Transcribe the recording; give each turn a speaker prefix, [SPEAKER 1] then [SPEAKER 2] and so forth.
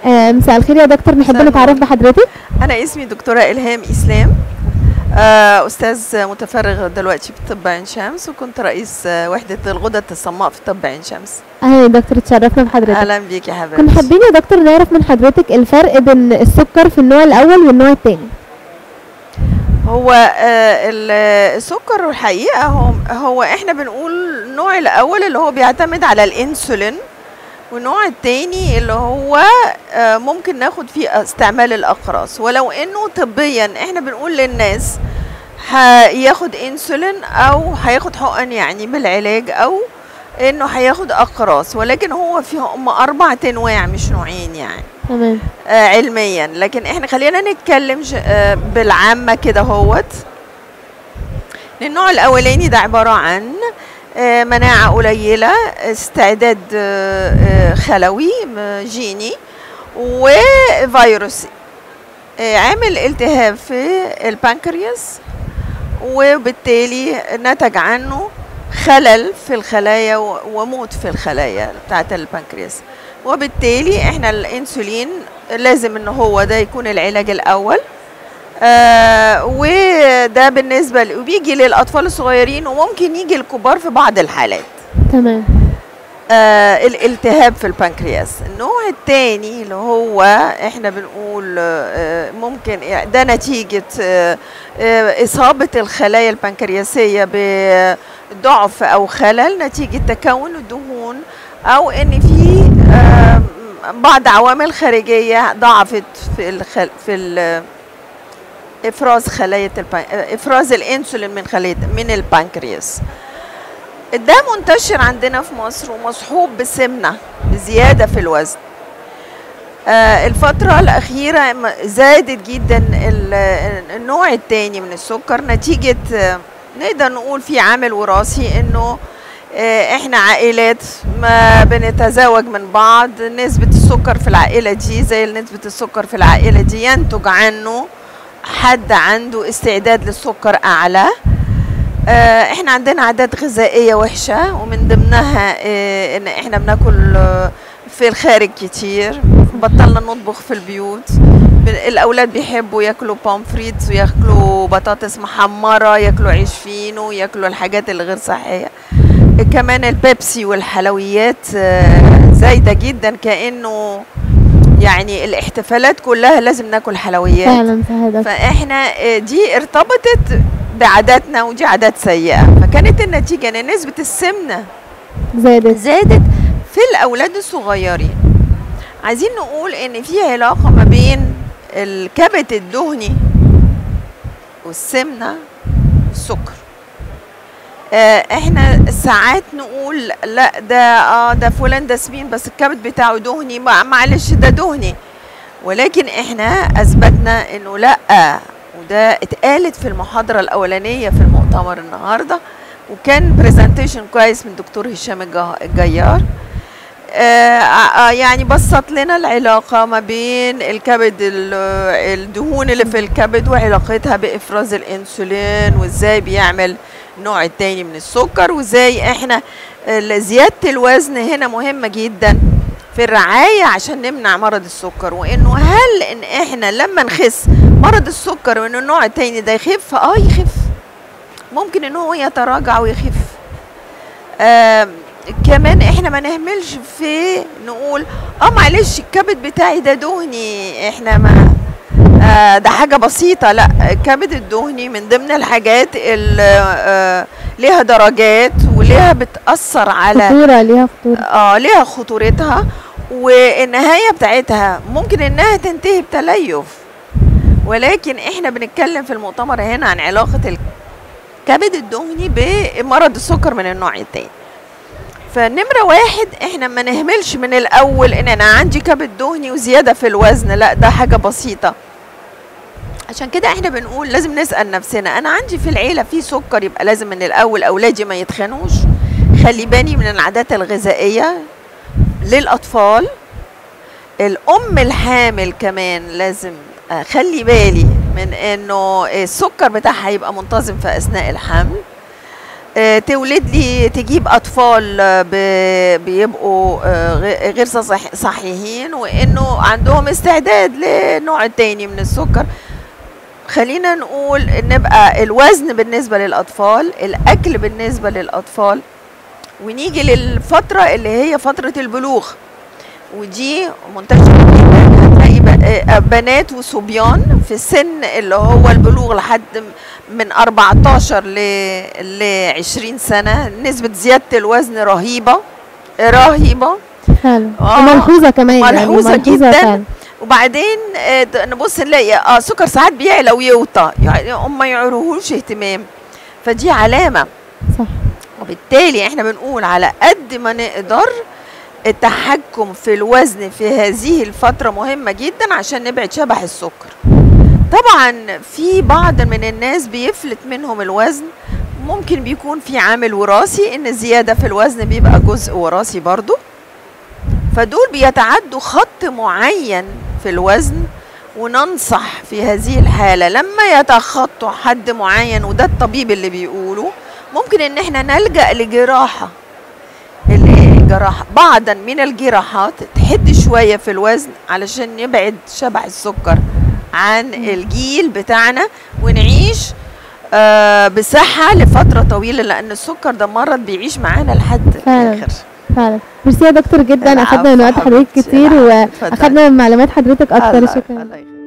[SPEAKER 1] آه، مساء الخير يا دكتور نحب
[SPEAKER 2] مساء
[SPEAKER 1] نتعرف
[SPEAKER 2] النور.
[SPEAKER 1] بحضرتك
[SPEAKER 2] أنا اسمي دكتورة إلهام إسلام آه، أستاذ متفرغ دلوقتي في طب عين شمس وكنت رئيس آه، وحدة الغدد الصماء في طب عين شمس
[SPEAKER 1] اهلا يا دكتور اتشرفنا بحضرتك
[SPEAKER 2] أهلا بيك يا
[SPEAKER 1] كنا
[SPEAKER 2] حبيبتي
[SPEAKER 1] حابين يا دكتور نعرف من حضرتك الفرق بين السكر في النوع الاول والنوع الثاني
[SPEAKER 2] هو آه، ال- السكر الحقيقة هو, هو إحنا بنقول النوع الأول اللي هو بيعتمد على الإنسولين والنوع التاني اللي هو آه، ممكن ناخد فيه استعمال الأقراص ولو إنه طبيا إحنا بنقول للناس هياخد انسولين او هياخد حقن يعني بالعلاج او انه هياخد اقراص ولكن هو في هم اربع انواع مش نوعين يعني
[SPEAKER 1] تمام
[SPEAKER 2] آه علميا لكن احنا خلينا نتكلم ج- آه بالعامة كده هوت النوع الاولاني ده عبارة عن آه مناعة قليلة استعداد آه آه خلوي م- جيني وفيروسي آه عامل التهاب في البنكرياس وبالتالي نتج عنه خلل في الخلايا و- وموت في الخلايا بتاعة البنكرياس وبالتالي احنا الانسولين لازم ان هو ده يكون العلاج الاول آه وده بالنسبه ل- وبيجي للاطفال الصغيرين وممكن يجي الكبار في بعض الحالات
[SPEAKER 1] تمام
[SPEAKER 2] آه الالتهاب في البنكرياس النوع الثاني اللي هو احنا بنقول آه ممكن ده نتيجة آه آه إصابة الخلايا البنكرياسية بضعف أو خلل نتيجة تكون الدهون أو إن في آه بعض عوامل خارجية ضعفت في الخل في ال- إفراز خلايا البن... إفراز الأنسولين من خلايا من البنكرياس ده منتشر عندنا في مصر ومصحوب بسمنة بزيادة في الوزن آه الفترة الأخيرة م- زادت جدا ال- النوع التاني من السكر نتيجة آه، نقدر نقول في عامل وراثي إنه آه، إحنا عائلات ما بنتزاوج من بعض نسبة السكر في العائلة دي زي نسبة السكر في العائلة دي ينتج عنه حد عنده استعداد للسكر أعلى آه، احنا عندنا عادات غذائية وحشة ومن ضمنها آه، ان احنا بناكل آه، في الخارج كتير بطلنا نطبخ في البيوت ب- الاولاد بيحبوا ياكلوا بامفريتس وياكلوا بطاطس محمرة ياكلوا عيش فينو ياكلوا الحاجات اللي غير صحية كمان البيبسي والحلويات آه، زايدة جدا كأنه يعني الاحتفالات كلها لازم ناكل حلويات
[SPEAKER 1] فعلا صح يا دكتور
[SPEAKER 2] فاحنا آه، دي ارتبطت بعاداتنا ودي عادات سيئه فكانت النتيجه ان نسبه السمنه
[SPEAKER 1] زادت
[SPEAKER 2] زادت في الاولاد الصغيرين عايزين نقول ان في علاقه ما بين الكبد الدهني والسمنه والسكر آه، احنا ساعات نقول لا ده اه ده فلان ده سمين بس الكبد بتاعه دهني مع- معلش ده دهني ولكن احنا اثبتنا انه لا وده اتقالت في المحاضره الاولانيه في المؤتمر النهارده وكان برزنتيشن كويس من دكتور هشام الجه- الجيار آه آه، يعني بسط لنا العلاقه ما بين الكبد ال- الدهون اللي في الكبد وعلاقتها بافراز الانسولين وازاي بيعمل النوع التاني من السكر وازاي احنا ال- زياده الوزن هنا مهمه جدا في الرعاية عشان نمنع مرض السكر وانه هل ان احنا لما نخس مرض السكر وان النوع التاني ده يخف اه يخف ممكن ان هو يتراجع ويخف آه كمان احنا ما نهملش في نقول اه معلش الكبد بتاعي ده دهني احنا ما آه ده حاجة بسيطة لا الكبد الدهني من ضمن الحاجات اللي آه ليها درجات وليها بتأثر على
[SPEAKER 1] خطورة ليها خطورة
[SPEAKER 2] اه ليها خطورتها والنهايه بتاعتها ممكن انها تنتهي بتليف ولكن احنا بنتكلم في المؤتمر هنا عن علاقه الكبد الدهني بمرض السكر من النوع التاني فنمرة واحد احنا ما نهملش من الاول ان انا عندي كبد دهني وزيادة في الوزن لا ده حاجة بسيطة عشان كده احنا بنقول لازم نسأل نفسنا انا عندي في العيلة في سكر يبقى لازم من الاول اولادي ما يتخنوش خلي بالي من العادات الغذائية للأطفال الأم الحامل كمان لازم أخلي بالي من إنه السكر بتاعها يبقى منتظم في أثناء الحمل آه، تولد لي تجيب اطفال آه، ب- بيبقوا آه، غ- غير صح- صحيحين وانه عندهم استعداد لنوع تاني من السكر خلينا نقول نبقى الوزن بالنسبه للاطفال الاكل بالنسبه للاطفال ونيجي للفتره اللي هي فتره البلوغ ودي منتشره جدا هتلاقي ب- آه، بنات وصبيان في السن اللي هو البلوغ لحد م- من 14 ل ل 20 سنه نسبه زياده الوزن رهيبه رهيبه
[SPEAKER 1] فعلا
[SPEAKER 2] آه.
[SPEAKER 1] وملحوظه كمان يعني
[SPEAKER 2] ملحوظة جداً.
[SPEAKER 1] فعلا.
[SPEAKER 2] وبعدين آه، د- نبص نلاقي اه سكر ساعات بيعلى ويوطى يعني هم ما يعرهوش اهتمام فدي علامه
[SPEAKER 1] صح
[SPEAKER 2] وبالتالي احنا بنقول على قد ما نقدر التحكم في الوزن في هذه الفترة مهمة جدا عشان نبعد شبح السكر طبعا في بعض من الناس بيفلت منهم الوزن ممكن بيكون في عامل وراثي ان الزيادة في الوزن بيبقى جزء وراثي برضو فدول بيتعدوا خط معين في الوزن وننصح في هذه الحالة لما يتخطوا حد معين وده الطبيب اللي بيقوله ممكن ان احنا نلجأ لجراحة اللي هي جراحة بعضا من الجراحات تحد شوية في الوزن علشان نبعد شبح السكر عن الجيل بتاعنا ونعيش آه بصحة لفترة طويلة لأن السكر ده مرض بيعيش معانا لحد
[SPEAKER 1] فعلا.
[SPEAKER 2] الآخر
[SPEAKER 1] فعلا ميرسي يا دكتور جدا
[SPEAKER 2] العفو
[SPEAKER 1] اخدنا من وقت حضرتك
[SPEAKER 2] حبيبتي،
[SPEAKER 1] كتير
[SPEAKER 2] العفو. اتفضلي.
[SPEAKER 1] واخدنا من معلومات حضرتك اكتر
[SPEAKER 2] الله-
[SPEAKER 1] شكرا
[SPEAKER 2] الله يخليك.